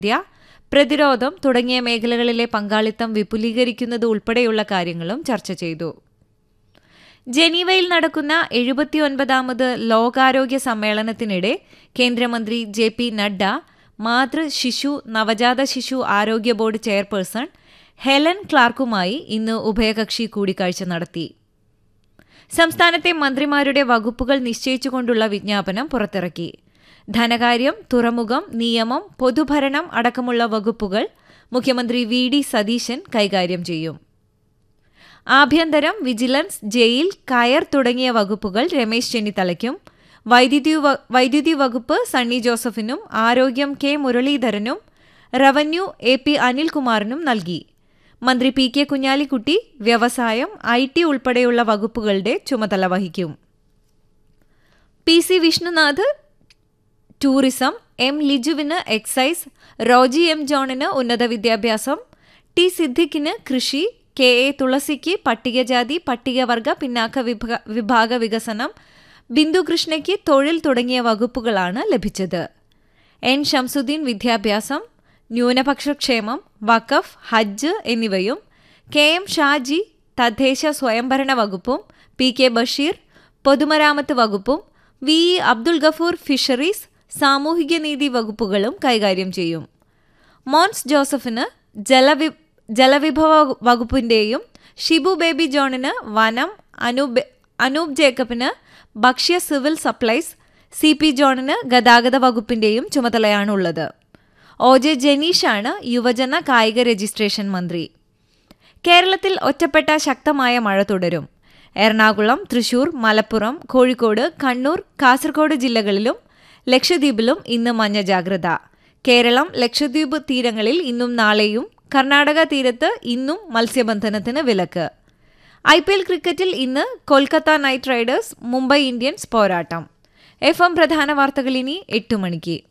വിദ്യ പ്രതിരോധം തുടങ്ങിയ മേഖലകളിലെ പങ്കാളിത്തം വിപുലീകരിക്കുന്നത് ഉൾപ്പെടെയുള്ള കാര്യങ്ങളും ചർച്ച ചെയ്തു ജനീവയിൽ നടക്കുന്ന എഴുപത്തിയൊൻപതാമത് ലോകാരോഗ്യ സമ്മേളനത്തിനിടെ കേന്ദ്രമന്ത്രി ജെ പി നഡ്ഡ മാതൃ ശിശു നവജാത ശിശു ആരോഗ്യ ബോർഡ് ചെയർപേഴ്സൺ ഹെലൻ ക്ലാർക്കുമായി ഇന്ന് ഉഭയകക്ഷി കൂടിക്കാഴ്ച നടത്തി സംസ്ഥാനത്തെ മന്ത്രിമാരുടെ വകുപ്പുകൾ നിശ്ചയിച്ചുകൊണ്ടുള്ള വിജ്ഞാപനം പുറത്തിറക്കി ധനകാര്യം തുറമുഖം നിയമം പൊതുഭരണം അടക്കമുള്ള വകുപ്പുകൾ മുഖ്യമന്ത്രി വി ഡി സതീശൻ കൈകാര്യം ചെയ്യും ആഭ്യന്തരം വിജിലൻസ് ജയിൽ കയർ തുടങ്ങിയ വകുപ്പുകൾ രമേശ് ചെന്നിത്തലയ്ക്കും വൈദ്യുതി വൈദ്യുതി വകുപ്പ് സണ്ണി ജോസഫിനും ആരോഗ്യം കെ മുരളീധരനും റവന്യൂ എ പി അനിൽകുമാറിനും നൽകി മന്ത്രി പി കെ കുഞ്ഞാലിക്കുട്ടി വ്യവസായം ഐ ടി ഉൾപ്പെടെയുള്ള വകുപ്പുകളുടെ ചുമതല വഹിക്കും P C Vishnunath tourism M ലിജുവിന് എക്സൈസ് റോജി എം ജോണിന് ഉന്നത വിദ്യാഭ്യാസം ടി സിദ്ദിഖിന് കൃഷി കെ എ തുളസിക്ക് പട്ടികജാതി പട്ടികവർഗ പിന്നാക്ക വിഭാഗ വികസനം ബിന്ദുകൃഷ്ണയ്ക്ക് തൊഴിൽ തുടങ്ങിയ വകുപ്പുകളാണ് ലഭിച്ചത് എൻ ഷംസുദ്ദീൻ വിദ്യാഭ്യാസം ന്യൂനപക്ഷക്ഷേമം വഖഫ് ഹജ്ജ് എന്നിവയും കെ എം ഷാജി തദ്ദേശ സ്വയംഭരണ വകുപ്പും പി കെ ബഷീർ പൊതുമരാമത്ത് വകുപ്പും V E Abdul Gafoor fisheries സാമൂഹികനീതി വകുപ്പുകളും കൈകാര്യം ചെയ്യും മോൻസ് ജോസഫിന് ജലവി ജലവിഭവ വകുപ്പിന്റെയും ഷിബു ബേബി ജോണിന് വനം അനൂപ് അനൂപ് ജേക്കബിന് ഭക്ഷ്യ സിവിൽ സപ്ലൈസ് സി പി ജോണിന് ഗതാഗത വകുപ്പിന്റെയും ചുമതലയാണുള്ളത് ഒ ജെ ജനീഷാണ് യുവജന കായിക രജിസ്ട്രേഷൻ മന്ത്രി കേരളത്തിൽ ഒറ്റപ്പെട്ട ശക്തമായ മഴ തുടരും എറണാകുളം തൃശൂർ മലപ്പുറം കോഴിക്കോട് കണ്ണൂർ കാസർഗോഡ് ജില്ലകളിലും ലക്ഷദ്വീപിലും ഇന്ന് മഞ്ഞ ജാഗ്രത കേരളം ലക്ഷദ്വീപ് തീരങ്ങളിൽ ഇന്നും നാളെയും കർണാടക തീരത്ത് ഇന്നും മത്സ്യബന്ധനത്തിന് വിലക്ക് ഐ പി എൽ ക്രിക്കറ്റിൽ ഇന്ന് Kolkata knight riders Mumbai Indians പോരാട്ടം എഫ് എം പ്രധാന വാർത്തകൾ ഇനി എട്ട് മണിക്ക്